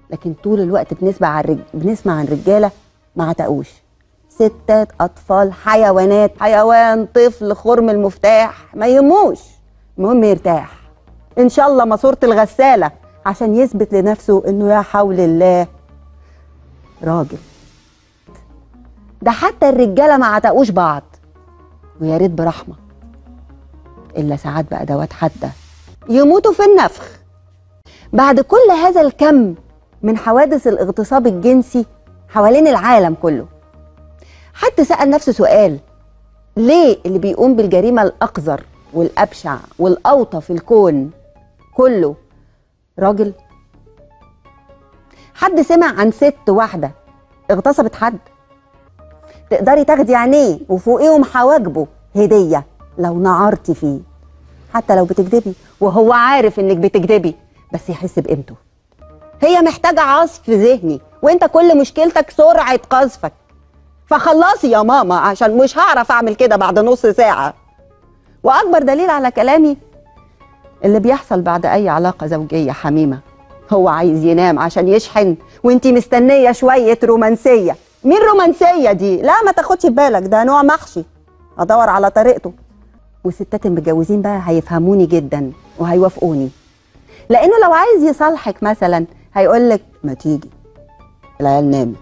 لكن طول الوقت بنسمع عن رج... بنسمع عن رجاله ما عتقوش ستات اطفال حيوانات حيوان طفل خرم المفتاح ما يهموش المهم يرتاح ان شاء الله ماسوره الغساله عشان يثبت لنفسه انه يا حول الله راجل ده حتى الرجاله ما عتقوش بعض ويا ريت برحمه الا ساعات بقى دوات حاده يموتوا في النفخ بعد كل هذا الكم من حوادث الاغتصاب الجنسي حوالين العالم كله حد سأل نفسه سؤال ليه اللي بيقوم بالجريمة الأقذر والأبشع والأوطى في الكون كله راجل حد سمع عن ست واحدة اغتصبت حد تقدري تاخدي عينيه وفوقيهم حواجبه هدية لو نعرتي فيه حتى لو بتكذبي وهو عارف انك بتكذبي بس يحس بقيمته هي محتاجة عصف ذهني وانت كل مشكلتك سرعة قذفك فخلصي يا ماما عشان مش هعرف اعمل كده بعد نص ساعة واكبر دليل على كلامي اللي بيحصل بعد اي علاقة زوجية حميمة هو عايز ينام عشان يشحن وانتي مستنية شوية رومانسية مين رومانسية دي؟ لا ما تاخدش بالك ده نوع محشي ادور على طريقته والستات المتجوزين بقى هيفهموني جدا وهيوافقوني لانه لو عايز يصالحك مثلا هيقول لك ما تيجي العيال نامت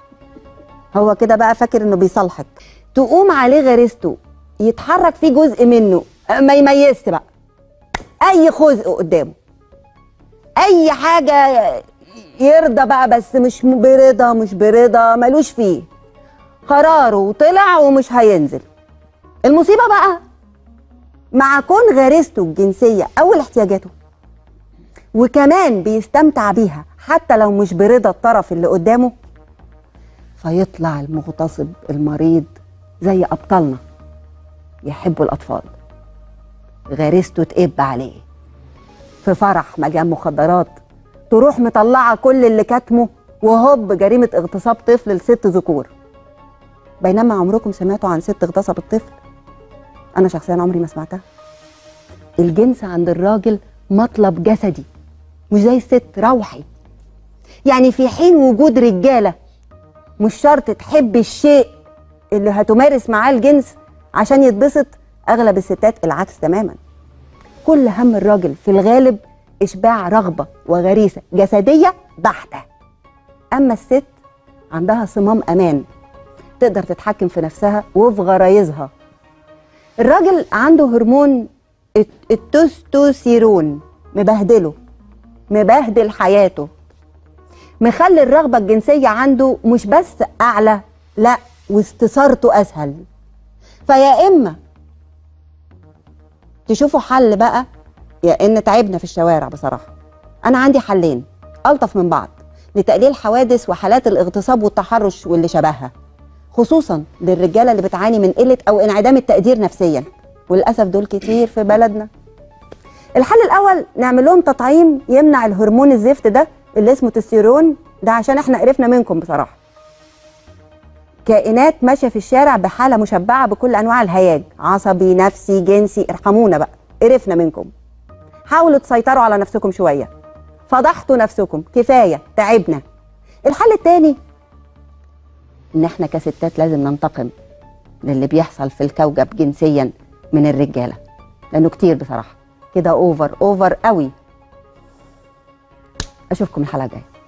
هو كده بقى فاكر انه بيصالحك تقوم عليه غريزته يتحرك فيه جزء منه ما يميزش بقى اي خزق قدامه اي حاجه يرضى بقى بس مش برضا مش برضا ملوش فيه قراره طلع ومش هينزل المصيبه بقى مع كون غريزته الجنسيه اول احتياجاته وكمان بيستمتع بيها حتى لو مش برضا الطرف اللي قدامه فيطلع المغتصب المريض زي ابطالنا يحبوا الاطفال غريزته تقب عليه في فرح مليان مخدرات تروح مطلعه كل اللي كاتمه وهوب جريمه اغتصاب طفل لست ذكور بينما عمركم سمعتوا عن ست اغتصبت طفل انا شخصيا عمري ما سمعتها الجنس عند الراجل مطلب جسدي مش زي الست روحي يعني في حين وجود رجاله مش شرط تحب الشيء اللي هتمارس معاه الجنس عشان يتبسط اغلب الستات العكس تماما كل هم الراجل في الغالب اشباع رغبه وغريزه جسديه بحته اما الست عندها صمام امان تقدر تتحكم في نفسها وفي غرايزها الراجل عنده هرمون التستوستيرون مبهدله مبهدل حياته مخلي الرغبة الجنسية عنده مش بس أعلى لا واستثارته أسهل فيا إما تشوفوا حل بقى يا إن تعبنا في الشوارع بصراحة أنا عندي حلين ألطف من بعض لتقليل حوادث وحالات الاغتصاب والتحرش واللي شبهها خصوصا للرجالة اللي بتعاني من قلة أو انعدام التقدير نفسيا وللأسف دول كتير في بلدنا الحل الأول نعمل لهم تطعيم يمنع الهرمون الزفت ده اللي اسمه تستيرون ده عشان احنا قرفنا منكم بصراحه كائنات ماشيه في الشارع بحاله مشبعه بكل انواع الهياج عصبي نفسي جنسي ارحمونا بقى قرفنا منكم حاولوا تسيطروا على نفسكم شويه فضحتوا نفسكم كفايه تعبنا الحل التاني ان احنا كستات لازم ننتقم للي بيحصل في الكوكب جنسيا من الرجاله لانه كتير بصراحه كده اوفر اوفر قوي اشوفكم الحلقه الجايه